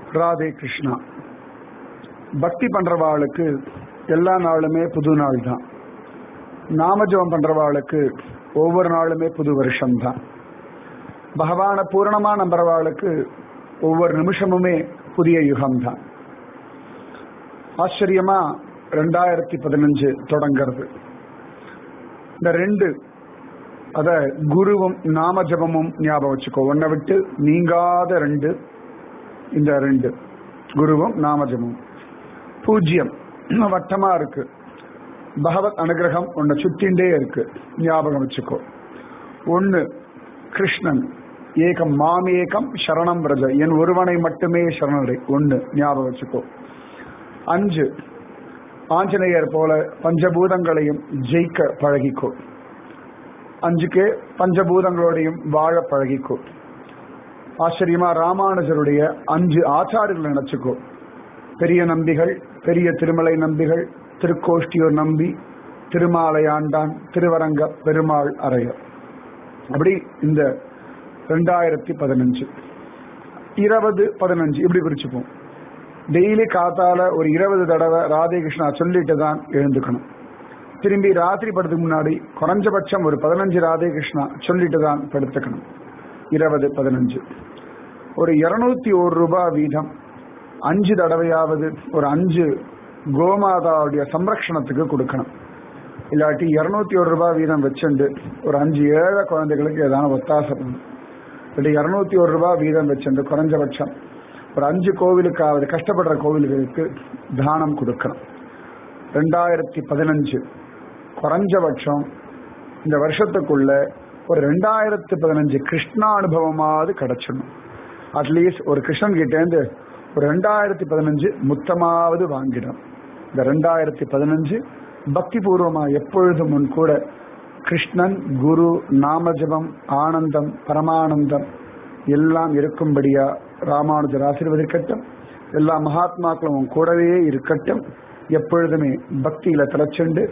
ராதே கிருஷ்ணா பக்தி பண்றவாளுக்கு எல்லா நாளுமே புது நாள் தான் நாமஜபம் பண்றவாளுக்கு ஒவ்வொரு நாளுமே புது வருஷம்தான் பகவான பூரணமா நம்புறவாளுக்கு ஒவ்வொரு நிமிஷமுமே புதிய யுகம்தான் ஆச்சரியமா ரெண்டாயிரத்தி பதினஞ்சு தொடங்கிறது இந்த ரெண்டு அத குருவும் நாமஜபமும் ஞாபகம் வச்சுக்கோ ஒன்னை விட்டு நீங்காத ரெண்டு இந்த ரெண்டு குருவும் நாமஜபமும் பூஜ்யம் வட்டமா இருக்கு பகவத் அனுகிரகம் உன்னை சுத்திண்டே இருக்கு ஞாபகம் வச்சுக்கோ ஒன்னு கிருஷ்ணன் ஏகம் மாமேகம் சரணம் பிரஜ என் ஒருவனை மட்டுமே சரணடை ஒன்னு ஞாபகம் வச்சுக்கோ அஞ்சு ஆஞ்சநேயர் போல பஞ்சபூதங்களையும் ஜெயிக்க பழகிக்கோ அஞ்சுக்கு பஞ்சபூதங்களோடையும் வாழ பழகிக்கோ ஆச்சரியமா ராமானுஜருடைய அஞ்சு ஆச்சாரியர்களை நினைச்சுக்கோ பெரிய நம்பிகள் பெரிய திருமலை நம்பிகள் திருக்கோஷ்டியூர் நம்பி திருமாலையாண்டான் திருவரங்க பெருமாள் அரையர் அப்படி இந்த ரெண்டாயிரத்தி பதினஞ்சு இருபது பதினஞ்சு இப்படி பிரிச்சுப்போம் டெய்லி காத்தால ஒரு இருபது தடவை ராதே கிருஷ்ணா சொல்லிட்டு தான் எழுந்துக்கணும் திரும்பி ராத்திரி படுத்துக்கு முன்னாடி குறைஞ்சபட்சம் ஒரு பதினஞ்சு ராதே கிருஷ்ணா சொல்லிட்டு தான் படுத்துக்கணும் இருபது பதினஞ்சு ஒரு இருநூத்தி ஒரு ரூபாய் வீதம் அஞ்சு தடவையாவது ஒரு அஞ்சு கோமாதாவுடைய சம்ரக்ஷணத்துக்கு கொடுக்கணும் இல்லாட்டி இருநூத்தி ஒரு ரூபாய் வீதம் வச்சுண்டு ஒரு அஞ்சு ஏழை குழந்தைகளுக்கு ஏதாவது ஒத்தாசை பண்ணணும் இல்லாட்டி இருநூத்தி ஒரு ரூபாய் வீதம் வச்சுண்டு குறைஞ்சபட்சம் ஒரு அஞ்சு கோவிலுக்காவது கஷ்டப்படுற கோவில்களுக்கு தானம் கொடுக்கணும் ரெண்டாயிரத்தி பதினஞ்சு குறைஞ்சபட்சம் இந்த வருஷத்துக்குள்ள ஒரு ரெண்டாயிரத்தி பதினஞ்சு கிருஷ்ணா அனுபவமாவது கிடைச்சிடணும் அட்லீஸ்ட் ஒரு கிருஷ்ணன் கிட்டேருந்து ஒரு ரெண்டாயிரத்தி பதினஞ்சு முத்தமாவது வாங்கிடும் இந்த ரெண்டாயிரத்தி பதினஞ்சு பக்தி பூர்வமா எப்பொழுதும் முன் கூட கிருஷ்ணன் குரு நாமஜபம் ஆனந்தம் பரமானந்தம் எல்லாம் இருக்கும்படியா ராமானுஜர் ஆசீர்வதிக்கட்டும் எல்லா மகாத்மாக்களும் கூடவே இருக்கட்டும் எப்பொழுதுமே பக்தியில தலைச்செண்டு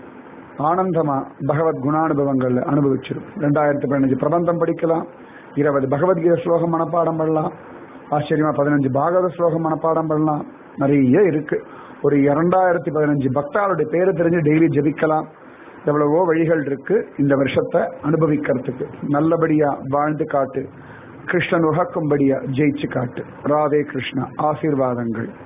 ஆனந்தமா பகவத் குணானுபவங்கள்ல அனுபவிச்சிடும் ரெண்டாயிரத்தி பதினஞ்சு பிரபந்தம் படிக்கலாம் இருபது பகவத்கீதை ஸ்லோகம் மனப்பாடம் பண்ணலாம் ஆச்சரியமா பதினஞ்சு பாகவத ஸ்லோகம் மனப்பாடம் பண்ணலாம் நிறைய இருக்கு ஒரு இரண்டாயிரத்தி பதினஞ்சு பக்தாளுடைய பேரை தெரிஞ்சு டெய்லி ஜபிக்கலாம் எவ்வளவோ வழிகள் இருக்கு இந்த வருஷத்தை அனுபவிக்கிறதுக்கு நல்லபடியா வாழ்ந்து காட்டு கிருஷ்ணன் உகக்கும்படியா ஜெயிச்சு காட்டு ராதே கிருஷ்ணா ஆசீர்வாதங்கள்